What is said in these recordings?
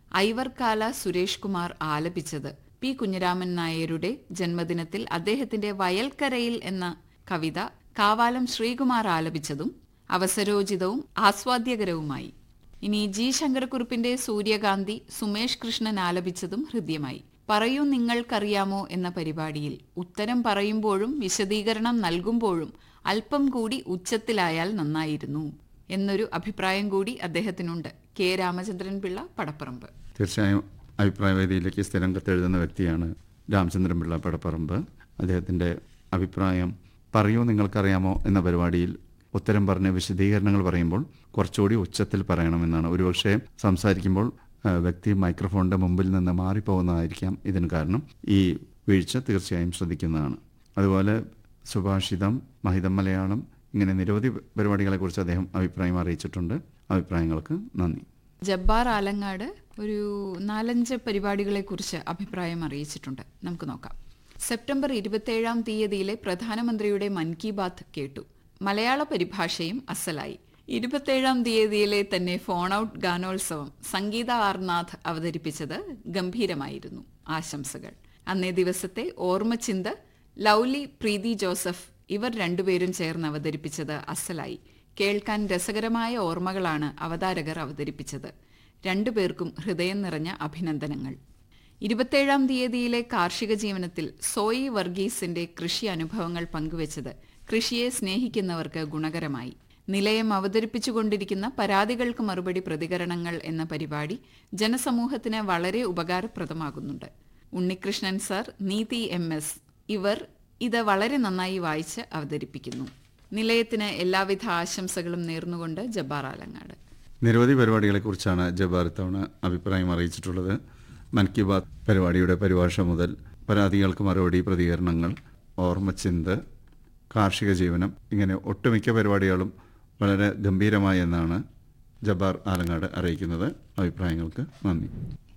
ഐവർകാല സുരേഷ് കുമാർ ആലപിച്ചത് പി കുഞ്ഞിരാമൻ നായരുടെ ജന്മദിനത്തിൽ അദ്ദേഹത്തിന്റെ വയൽക്കരയിൽ എന്ന കവിത കാവാലം ശ്രീകുമാർ ആലപിച്ചതും അവസരോചിതവും ആസ്വാദ്യകരവുമായി ഇനി ജി ശങ്കരക്കുറുപ്പിന്റെ സൂര്യകാന്തി സുമേഷ് കൃഷ്ണൻ ആലപിച്ചതും ഹൃദ്യമായി പറയൂ നിങ്ങൾക്കറിയാമോ എന്ന പരിപാടിയിൽ ഉത്തരം പറയുമ്പോഴും വിശദീകരണം നൽകുമ്പോഴും അല്പം കൂടി ഉച്ചത്തിലായാൽ നന്നായിരുന്നു എന്നൊരു അഭിപ്രായം കൂടി അദ്ദേഹത്തിനുണ്ട് കെ രാമചന്ദ്രൻ പിള്ള പടപ്പറമ്പ് തീർച്ചയായും അഭിപ്രായവേദിയിലേക്ക് സ്ഥിരം കത്തെഴുതുന്ന വ്യക്തിയാണ് രാമചന്ദ്രൻ പിള്ള പടപ്പറമ്പ് അദ്ദേഹത്തിൻ്റെ അഭിപ്രായം പറയൂ നിങ്ങൾക്കറിയാമോ എന്ന പരിപാടിയിൽ ഉത്തരം പറഞ്ഞ് വിശദീകരണങ്ങൾ പറയുമ്പോൾ കുറച്ചുകൂടി ഉച്ചത്തിൽ പറയണമെന്നാണ് ഒരുപക്ഷെ സംസാരിക്കുമ്പോൾ ആ, വ്യക്തി മൈക്രോഫോണിൻ്റെ മുമ്പിൽ നിന്ന് മാറിപ്പോകുന്നതായിരിക്കാം ഇതിന് കാരണം ഈ വീഴ്ച തീർച്ചയായും ശ്രദ്ധിക്കുന്നതാണ് അതുപോലെ സുഭാഷിതം മഹിതം മലയാളം ഇങ്ങനെ നിരവധി പരിപാടികളെക്കുറിച്ച് അദ്ദേഹം അഭിപ്രായം അറിയിച്ചിട്ടുണ്ട് അഭിപ്രായങ്ങൾക്ക് നന്ദി ജബ്ബാർ ആലങ്ങാട് ഒരു നാലഞ്ച് പരിപാടികളെക്കുറിച്ച് അഭിപ്രായം അറിയിച്ചിട്ടുണ്ട് നമുക്ക് നോക്കാം സെപ്റ്റംബർ ഇരുപത്തേഴാം തീയതിയിലെ പ്രധാനമന്ത്രിയുടെ മൻ കി ബാത്ത് കേട്ടു മലയാള പരിഭാഷയും അസലായി ഇരുപത്തേഴാം തീയതിയിലെ തന്നെ ഫോൺ ഔട്ട് ഗാനോത്സവം സംഗീത ആർനാഥ് അവതരിപ്പിച്ചത് ഗംഭീരമായിരുന്നു ആശംസകൾ അന്നേ ദിവസത്തെ ഓർമ്മച്ചിന്ത് ലൗലി പ്രീതി ജോസഫ് ഇവർ രണ്ടുപേരും ചേർന്ന് അവതരിപ്പിച്ചത് അസലായി കേൾക്കാൻ രസകരമായ ഓർമ്മകളാണ് അവതാരകർ അവതരിപ്പിച്ചത് രണ്ടുപേർക്കും ഹൃദയം നിറഞ്ഞ അഭിനന്ദനങ്ങൾ ഇരുപത്തേഴാം തീയതിയിലെ കാർഷിക ജീവനത്തിൽ സോയി വർഗീസിന്റെ കൃഷി അനുഭവങ്ങൾ പങ്കുവച്ചത് കൃഷിയെ സ്നേഹിക്കുന്നവർക്ക് ഗുണകരമായി നിലയം അവതരിപ്പിച്ചുകൊണ്ടിരിക്കുന്ന പരാതികൾക്ക് മറുപടി പ്രതികരണങ്ങൾ എന്ന പരിപാടി ജനസമൂഹത്തിന് വളരെ ഉപകാരപ്രദമാകുന്നുണ്ട് Unnikrishnan sir Neethi M S ഇവർ ഇത് വളരെ നന്നായി വായിച്ച് അവതരിപ്പിക്കുന്നു നിലയത്തിന് എല്ലാവിധ ആശംസകളും നേർന്നുകൊണ്ട് ജബ്ബാർ ആലങ്ങാട് നിരവധി പരിപാടികളെക്കുറിച്ചാണ് ജബ്ബാർ ഇത്തവണ അഭിപ്രായം അറിയിച്ചിട്ടുള്ളത് മൻ കി ബാത്ത് പരിപാടിയുടെ പരിഭാഷ മുതൽ പരാതികൾക്ക് മറുപടി പ്രതികരണങ്ങൾ ഓർമ്മച്ചിന്ത് കാർഷിക ജീവനം ഇങ്ങനെ ഒട്ടുമിക്ക പരിപാടികളും വളരെ ഗംഭീരമായി എന്നാണ് ജബ്ബാർ ആലങ്ങാട് അറിയിക്കുന്നത് അഭിപ്രായങ്ങൾക്ക് നന്ദി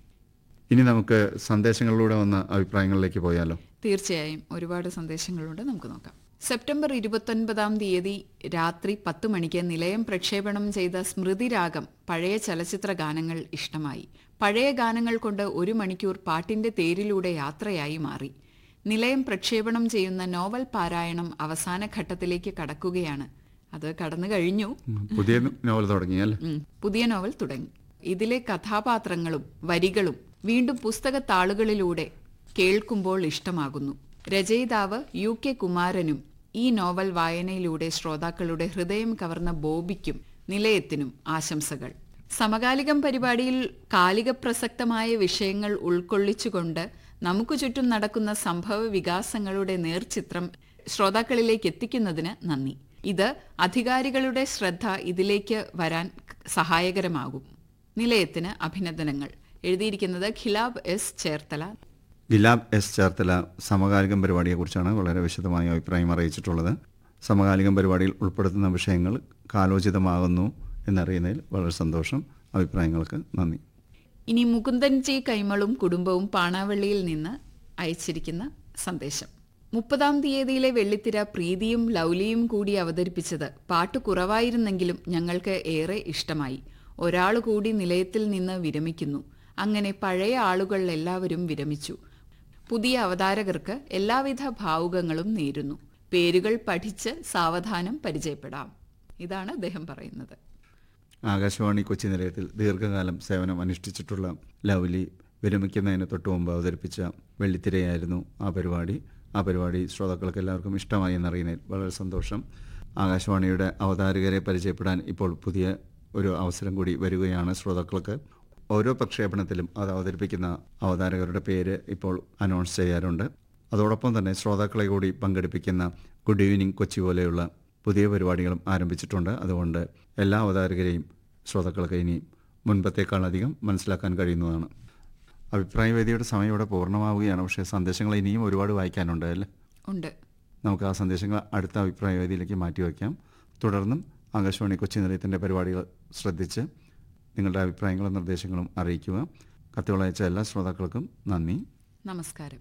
ഇനി നമുക്ക് സന്ദേശങ്ങളിലൂടെ വന്ന അഭിപ്രായങ്ങളിലേക്ക് പോയാലോ തീർച്ചയായും ഒരുപാട് സന്ദേശങ്ങളുണ്ട് നമുക്ക് നോക്കാം സെപ്റ്റംബർ ഇരുപത്തൊൻപതാം തീയതി രാത്രി പത്ത് മണിക്ക് നിലയം പ്രക്ഷേപണം ചെയ്ത സ്മൃതിരാഗം പഴയ ചലച്ചിത്ര ഗാനങ്ങൾ ഇഷ്ടമായി പഴയ ഗാനങ്ങൾ കൊണ്ട് ഒരു മണിക്കൂർ പാട്ടിന്റെ തേരിലൂടെ യാത്രയായി മാറി നിലയം പ്രക്ഷേപണം ചെയ്യുന്ന നോവൽ പാരായണം അവസാന ഘട്ടത്തിലേക്ക് കടക്കുകയാണ് അത് കടന്നു കഴിഞ്ഞു ഉം, പുതിയ നോവൽ തുടങ്ങിയല്ലേ ഉം, പുതിയ നോവൽ തുടങ്ങി ഇതിലെ കഥാപാത്രങ്ങളും വരികളും വീണ്ടും പുസ്തകത്താളുകളിലൂടെ കേൾക്കുമ്പോൾ ഇഷ്ടമാകുന്നു രചയിതാവ് യു കെ കുമാരനും ഈ നോവൽ വായനയിലൂടെ ശ്രോതാക്കളുടെ ഹൃദയം കവർന്ന ബോബിക്കും നിലയത്തിനും ആശംസകൾ സമകാലികം പരിപാടിയിൽ കാലിക പ്രസക്തമായ വിഷയങ്ങൾ ഉൾക്കൊള്ളിച്ചുകൊണ്ട് നമുക്ക് ചുറ്റും നടക്കുന്ന സംഭവ വികാസങ്ങളുടെ നേർചിത്രം ശ്രോതാക്കളിലേക്ക് എത്തിക്കുന്നതിന് നന്ദി ഇത് അധികാരികളുടെ ശ്രദ്ധ ഇതിലേക്ക് വരാൻ സഹായകരമാകും നിലയത്തിന് അഭിനന്ദനങ്ങൾ എഴുതിയിരിക്കുന്നത് ഖിലാബ് എസ് ചേർത്തല ഗിലാബ് എസ് ചേർത്തല സമകാലികം പരിപാടിയെക്കുറിച്ചാണ് വളരെ വിശദമായ അഭിപ്രായം അറിയിച്ചിട്ടുള്ളത് സമകാലികം പരിപാടിയിൽ ഉൾപ്പെടുത്തുന്ന വിഷയങ്ങൾ കാലോചിതമാകുന്നു എന്നറിയുന്നതിൽ വളരെ സന്തോഷം അഭിപ്രായങ്ങൾക്ക് നന്ദി ഇനി മുകുന്ദൻ ജി കൈമളും കുടുംബവും പാണാവള്ളിയിൽ നിന്ന് അയച്ചിരിക്കുന്ന സന്ദേശം മുപ്പതാം തീയതിയിലെ വെള്ളിത്തിര പ്രീതിയും ലൗലിയും കൂടി അവതരിപ്പിച്ചത് പാട്ട് കുറവായിരുന്നെങ്കിലും ഞങ്ങൾക്ക് ഏറെ ഇഷ്ടമായി ഒരാൾ കൂടി നിലയത്തിൽ നിന്ന് വിരമിക്കുന്നു അങ്ങനെ പഴയ ആളുകൾ എല്ലാവരും വിരമിച്ചു പുതിയ അവതാരകർക്ക് എല്ലാവിധ ഭാവുകങ്ങളും നേരുന്നു പേരുകൾ പഠിച്ച് സാവധാനം പരിചയപ്പെടാം ഇതാണ് അദ്ദേഹം പറയുന്നത് ആകാശവാണി കൊച്ചി നിലയത്തിൽ ദീർഘകാലം സേവനം അനുഷ്ഠിച്ചിട്ടുള്ള ലവ്ലി വിരമിക്കുന്നതിന് തൊട്ടു മുമ്പ് അവതരിപ്പിച്ച വെള്ളിത്തിരയായിരുന്നു ആ പരിപാടി ആ പരിപാടി ശ്രോതാക്കൾക്ക് എല്ലാവർക്കും ഇഷ്ടമായി എന്നറിയുന്നതിൽ വളരെ സന്തോഷം ആകാശവാണിയുടെ അവതാരകരെ പരിചയപ്പെടാൻ ഇപ്പോൾ പുതിയ ഒരു അവസരം കൂടി വരികയാണ് ശ്രോതാക്കൾക്ക് ഓരോ പ്രക്ഷേപണത്തിലും അത് അവതരിപ്പിക്കുന്ന അവതാരകരുടെ പേര് ഇപ്പോൾ അനൗൺസ് ചെയ്യാറുണ്ട് അതോടൊപ്പം തന്നെ ശ്രോതാക്കളെ കൂടി പങ്കെടുപ്പിക്കുന്ന ഗുഡ് ഈവനിങ് കൊച്ചി പോലെയുള്ള പുതിയ പരിപാടികളും ആരംഭിച്ചിട്ടുണ്ട് അതുകൊണ്ട് എല്ലാ അവതാരകരെയും ശ്രോതാക്കൾക്ക് ഇനി മുൻപത്തേക്കാളധികം മനസ്സിലാക്കാൻ കഴിയുന്നതാണ് അഭിപ്രായവേദിയുടെ സമയം ഇവിടെ പൂർണ്ണമാവുകയാണ് പക്ഷേ സന്ദേശങ്ങൾ ഇനിയും ഒരുപാട് വായിക്കാനുണ്ട് അല്ലേ ഉണ്ട് നമുക്ക് ആ സന്ദേശങ്ങൾ അടുത്ത അഭിപ്രായവേദിയിലേക്ക് മാറ്റിവെക്കാം തുടർന്നും ആകാശവാണി കൊച്ചി നിലയത്തിൻ്റെ പരിപാടികൾ ശ്രദ്ധിച്ച് നിങ്ങളുടെ അഭിപ്രായങ്ങളും നിർദ്ദേശങ്ങളും അറിയിക്കുക കത്തുകൾ അയച്ച എല്ലാ ശ്രോതാക്കൾക്കും നന്ദി നമസ്കാരം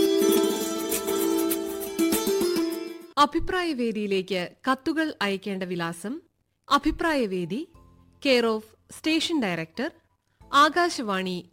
അഭിപ്രായവേദിയിലേക്ക് കത്തുകൾ അയക്കേണ്ട വിലാസം അഭിപ്രായവേദി care of station director Akashvani